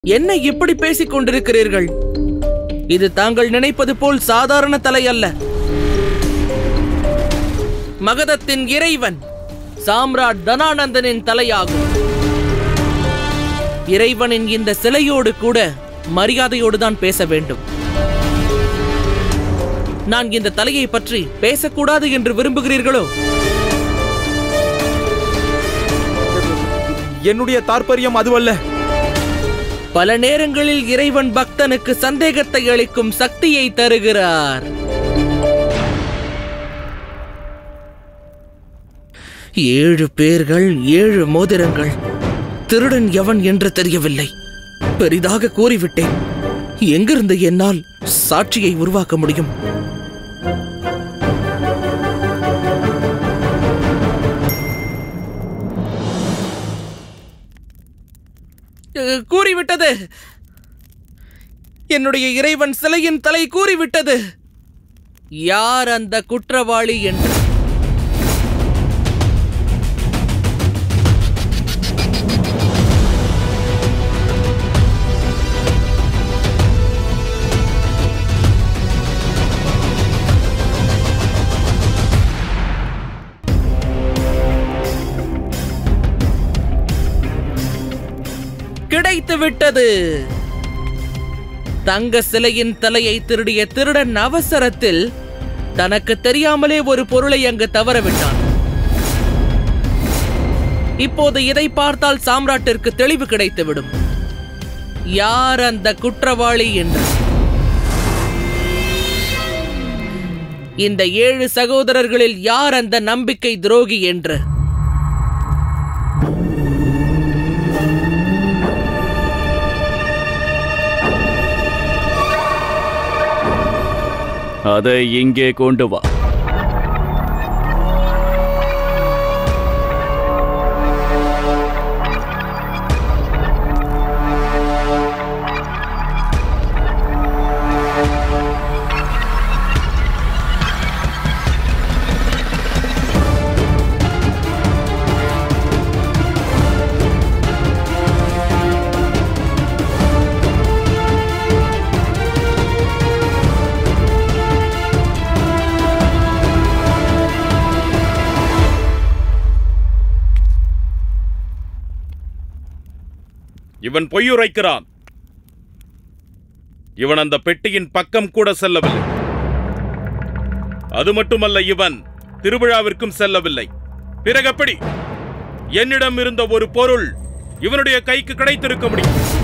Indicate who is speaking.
Speaker 1: என்ன இப்படி பேசிக் கொண்டிருக்கிறீர்கள் இது தாங்கள் நினைப்பது போல் சாதாரண தலை அல்ல மகதத்தின் இறைவன் சாம்ராட் தனானந்தனின் தலையாகும் இறைவனின் இந்த சிலையோடு கூட மரியாதையோடு தான் பேச வேண்டும் நான் இந்த தலையை பற்றி பேசக்கூடாது என்று விரும்புகிறீர்களோ
Speaker 2: என்னுடைய தாற்பயம் அதுவல்ல
Speaker 1: பல நேரங்களில் இறைவன் பக்தனுக்கு சந்தேகத்தை அளிக்கும் சக்தியை தருகிறார் ஏழு பேர்கள் ஏழு மோதிரங்கள் திருடன் எவன் என்று தெரியவில்லை பெரிதாக கூறிவிட்டேன் எங்கிருந்து என்னால் சாட்சியை உருவாக்க முடியும் அஹ், கூறிவிட்டது என்னுடைய இறைவன் சிலையின் தலை கூறிவிட்டது யார் அந்த குற்றவாளி என்று கிடைத்து விட்டது தங்க சிலையின் தலையை திருடிய திருடன் அவசரத்தில் தனக்கு தெரியாமலே ஒரு பொருளை அங்கு தவறவிட்டான் இப்போது இதை பார்த்தால் சாம்ராட்டிற்கு தெளிவு கிடைத்துவிடும் யார் அந்த குற்றவாளி என்று இந்த ஏழு சகோதரர்களில் யார் அந்த நம்பிக்கை துரோகி என்று
Speaker 3: அதை இங்கே கொண்டு வா
Speaker 4: இவன் பொய்யுரைக்கிறான் இவன் அந்த பெட்டியின் பக்கம் கூட செல்லவில்லை அது மட்டுமல்ல இவன் திருவிழாவிற்கும் செல்லவில்லை பிறகு எப்படி என்னிடம் இருந்த ஒரு பொருள் இவனுடைய கைக்கு கிடைத்திருக்க முடியும்